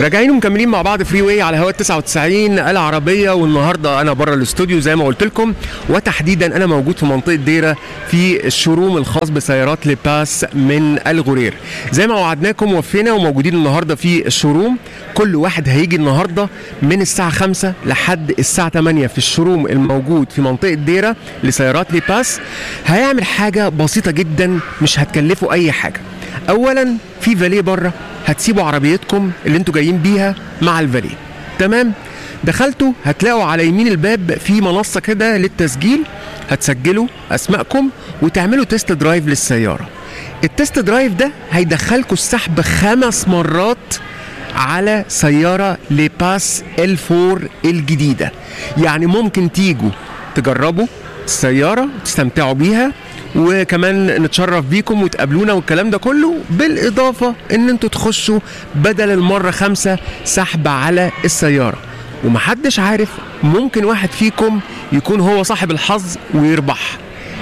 راجعين ومكملين مع بعض فري واي على هواء 99 العربيه والنهارده انا بره الاستوديو زي ما قلت لكم وتحديدا انا موجود في منطقه ديره في الشوروم الخاص بسيارات لباس من الغرير زي ما وعدناكم وفينا وموجودين النهارده في الشوروم كل واحد هيجي النهارده من الساعه 5 لحد الساعه 8 في الشوروم الموجود في منطقه ديره لسيارات لباس هيعمل حاجه بسيطه جدا مش هتكلفه اي حاجه اولا في فاليه بره هتسيبوا عربيتكم اللي انتوا جايين بيها مع الفاليه تمام دخلتوا هتلاقوا على يمين الباب في منصه كده للتسجيل هتسجلوا اسمائكم وتعملوا تيست درايف للسياره التيست درايف ده هيدخلكوا السحب خمس مرات على سيارة لباس ال4 الجديدة يعني ممكن تيجوا تجربوا السيارة تستمتعوا بيها وكمان نتشرف بيكم وتقابلونا والكلام ده كله بالإضافة إن انتوا تخشوا بدل المرة خمسة سحب على السيارة ومحدش عارف ممكن واحد فيكم يكون هو صاحب الحظ ويربح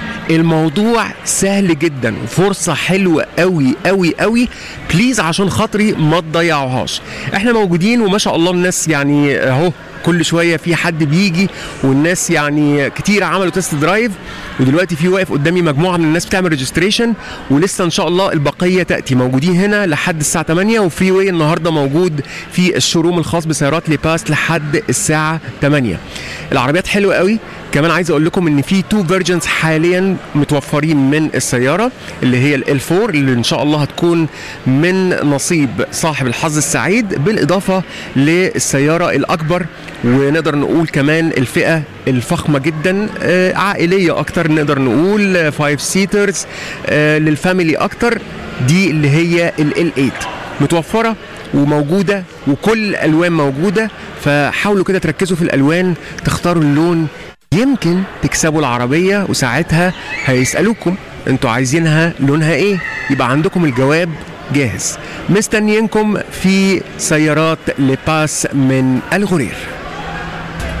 الموضوع سهل جدا وفرصة حلوة قوي قوي قوي بليز عشان خاطري ما تضيعوهاش احنا موجودين وما شاء الله الناس يعني اهو كل شويه في حد بيجي والناس يعني كتير عملوا تيست درايف ودلوقتي في واقف قدامي مجموعه من الناس بتعمل ريجستريشن ولسه ان شاء الله البقيه تاتي موجودين هنا لحد الساعه 8 وفري واي النهارده موجود في الشوروم الخاص بسيارات لباس لحد الساعه 8 العربيات حلوه قوي كمان عايز اقول لكم ان في تو فيرجنز حاليا متوفرين من السياره اللي هي ال 4 اللي ان شاء الله هتكون من نصيب صاحب الحظ السعيد بالاضافه للسياره الاكبر ونقدر نقول كمان الفئه الفخمه جدا آه، عائليه اكتر نقدر نقول 5 سيترز للفاميلي اكتر دي اللي هي ال 8 متوفره وموجوده وكل الالوان موجوده فحاولوا كده تركزوا في الالوان تختاروا اللون يمكن تكسبوا العربيه وساعتها هيسالوكم انتوا عايزينها لونها ايه يبقى عندكم الجواب جاهز مستنيينكم في سيارات لباس من الغرير